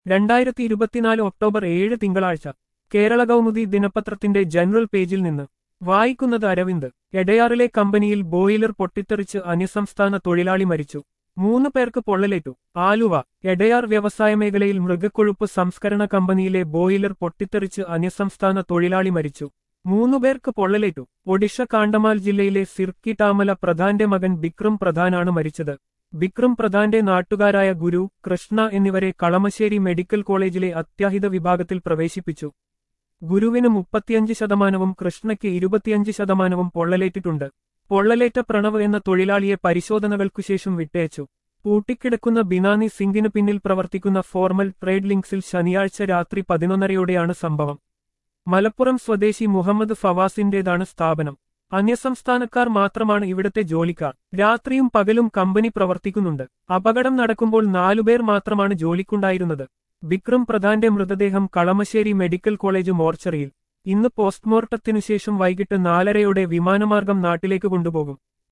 രണ്ടായിരത്തി ഇരുപത്തിനാല് ഒക്ടോബർ ഏഴ് തിങ്കളാഴ്ച കേരള കൗമുദി ദിനപത്രത്തിന്റെ ജനറൽ പേജിൽ നിന്ന് വായിക്കുന്നത് അരവിന്ദ് എടയാറിലെ കമ്പനിയിൽ ബോയിലർ പൊട്ടിത്തെറിച്ച് അന്യസംസ്ഥാന തൊഴിലാളി മരിച്ചു മൂന്ന് പേർക്ക് പൊള്ളലേറ്റു ആലുവ എടയാർ വ്യവസായ മേഖലയിൽ മൃഗക്കൊഴുപ്പ് സംസ്കരണ കമ്പനിയിലെ ബോയിലർ പൊട്ടിത്തെറിച്ച് അന്യസംസ്ഥാന തൊഴിലാളി മരിച്ചു മൂന്നുപേർക്ക് പൊള്ളലേറ്റു ഒഡീഷ കാണ്ടമാൽ ജില്ലയിലെ സിർക്കിട്ടാമല പ്രധാന്റെ മകൻ ബിക്രം പ്രധാനാണ് മരിച്ചത് ബിക്രം പ്രധാന്റെ നാട്ടുകാരായ ഗുരു കൃഷ്ണ എന്നിവരെ കളമശ്ശേരി മെഡിക്കൽ കോളേജിലെ അത്യാഹിത വിഭാഗത്തിൽ പ്രവേശിപ്പിച്ചു ഗുരുവിന് മുപ്പത്തിയഞ്ച് ശതമാനവും കൃഷ്ണയ്ക്ക് ഇരുപത്തിയഞ്ച് ശതമാനവും പൊള്ളലേറ്റിട്ടുണ്ട് പൊള്ളലേറ്റ പ്രണവ് എന്ന തൊഴിലാളിയെ പരിശോധനകൾക്കുശേഷം വിട്ടയച്ചു പൂട്ടിക്കിടക്കുന്ന ബിനാനി സിംഗിന് പിന്നിൽ പ്രവർത്തിക്കുന്ന ഫോർമൽ ട്രേഡ് ലിങ്ക്സിൽ ശനിയാഴ്ച രാത്രി പതിനൊന്നരയോടെയാണ് സംഭവം മലപ്പുറം സ്വദേശി മുഹമ്മദ് ഫവാസിന്റേതാണ് സ്ഥാപനം അന്യസംസ്ഥാനക്കാർ മാത്രമാണ് ഇവിടത്തെ ജോലിക്കാർ രാത്രിയും പകലും കമ്പനി പ്രവർത്തിക്കുന്നുണ്ട് അപകടം നടക്കുമ്പോൾ നാലുപേർ മാത്രമാണ് ജോലിക്കുണ്ടായിരുന്നത് വിക്രം പ്രധാന്റെ മൃതദേഹം കളമശ്ശേരി മെഡിക്കൽ കോളേജ് മോർച്ചറിയിൽ ഇന്ന് പോസ്റ്റ്മോർട്ടത്തിനുശേഷം വൈകിട്ട് നാലരയോടെ വിമാനമാർഗം നാട്ടിലേക്ക് കൊണ്ടുപോകും